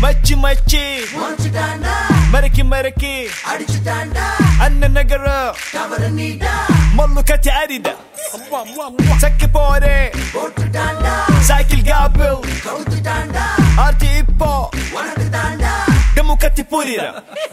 மச்சி மச்சி முடிச்சுட்டாண்டா மறக்கி மறக்கி அடிச்சுட்டாண்டா அண்ணன் நகரம் தவறு நீடா மல்லு கட்டி ஆடிட சக்கி போறே போட்டுட்டாண்டா சைக்கிள் காப்பில் கவுத்துட்டாண்டா ஆர்த்தி இப்போ உனக்கு தாண்டா டம்மு கத்தி புரியுற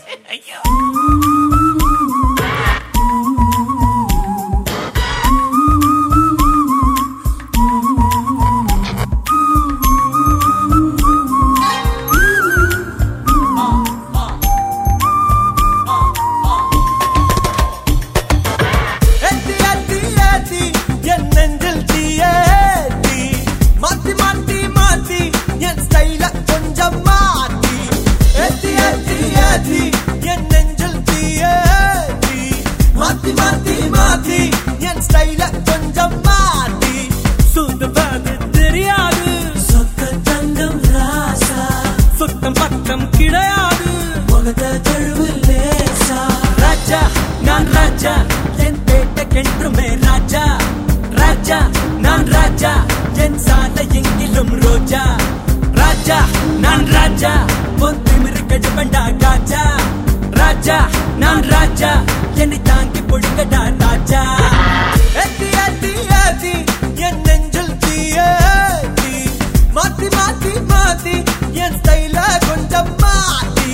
ஏத்தி ஏத்தி ஏத்தி என் நெஞ்சில் தீயேத்தி மாத்தி மாத்தி மாத்தி என் ஸ்டைல கொஞ்சம் மாத்தி ஏத்தி ஏத்தி ஏத்தி என் நெஞ்சில் தீயேத்தி மாத்தி மாத்தி மாத்தி என் ஸ்டைல கொஞ்சம் மாத்தி சுத்தப்பாது தெரியாது சொத்த தங்கம் ராசா சுத்தம் பக்கம் கிடையாது முகத தழுவு லேசா ராஜா நான் ராஜா என் பேட்டைக்கென்றுமே ராஜா ராஜா நான் ராஜா என் சாலை எங்கிலும் ரோஜா ராஜா நான் ராஜா உன் திமிரு கஜபண்டா காஜா ராஜா நான் ராஜா என்னை தாங்கி பொழுங்கடா ராஜா ஏத்தி ஏத்தி ஏத்தி என் நெஞ்சில் தீயேத்தி மாத்தி மாத்தி மாத்தி என் ஸ்டைல கொஞ்சம் மாத்தி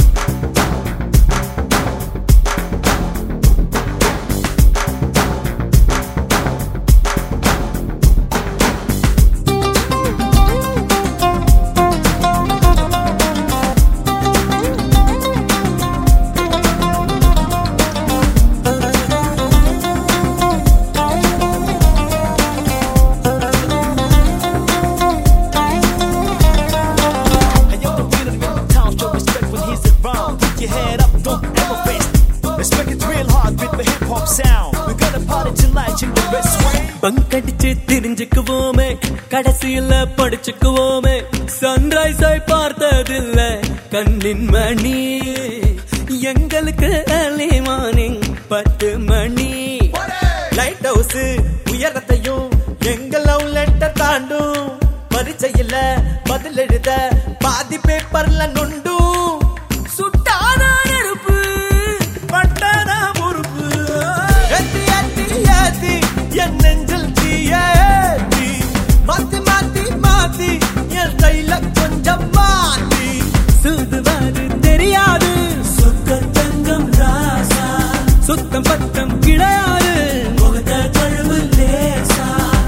And you're the winner in the town, show respect when he's around. Put your head up, don't ever rest. Respect it real hard with the hip hop sound. We're gonna party tonight in the best way. பங்கடிச்சு தெரிஞ்சுக்குவோமே கடைசியில படிச்சுக்குவோமே சன்ரைஸை பார்த்ததில்ல கண்ணின் மணி எங்களுக்கு early morning பத்து மணி light house உயரத்தையும் எங்க love letter தாண்டும் பரீட்சையில பதில் எழுத பாதி பேப்பர்ல நொண்டும் சுட்டான நெருப்பு பட்டான பொறுப்பு ஏத்தி ஏத்தி ஏத்தி என் நெஞ்சில் தீயேத்தி மாத்தி மாத்தி மாத்தி என் ஸ்டைல கொஞ்சம் மாத்தி சுதுவாது தெரியாது சொக்க தங்கம் ராசா சுத்தம் பத்தம் கிடையாது முகத்த கழுவு லேசா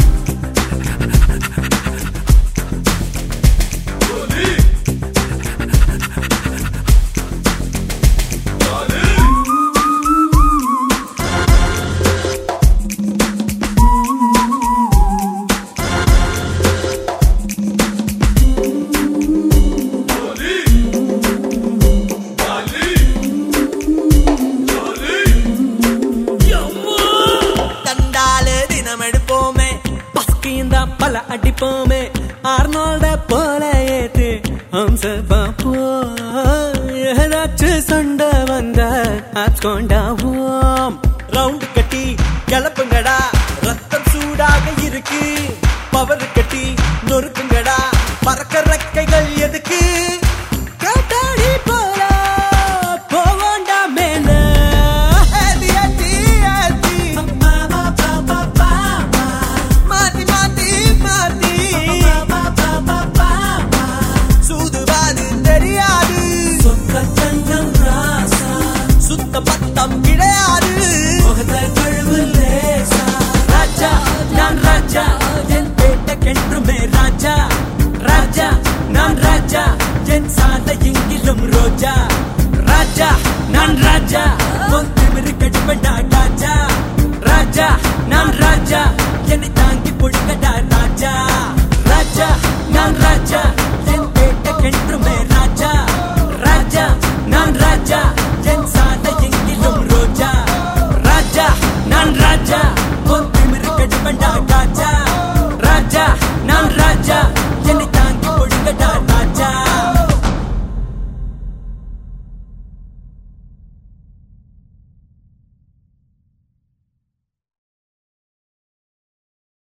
தண்டாலு தினம் எடுப்போமே பஸ்கியும் தான் பல அடிப்போமே ஆர்னால்ட போல ஏத்து ஹம்ச பாப்போ ஏதாச்சும் சண்டை வந்த ஆட்கொண்டாவோம் ரவுண்ட் கட்டி கிளப்புங்கடா ரத்தம் சூடாக இருக்கு பவர் கட்டி நொறுக்குங்கடா பறக்க ரெக்கைகள் எதுக்கு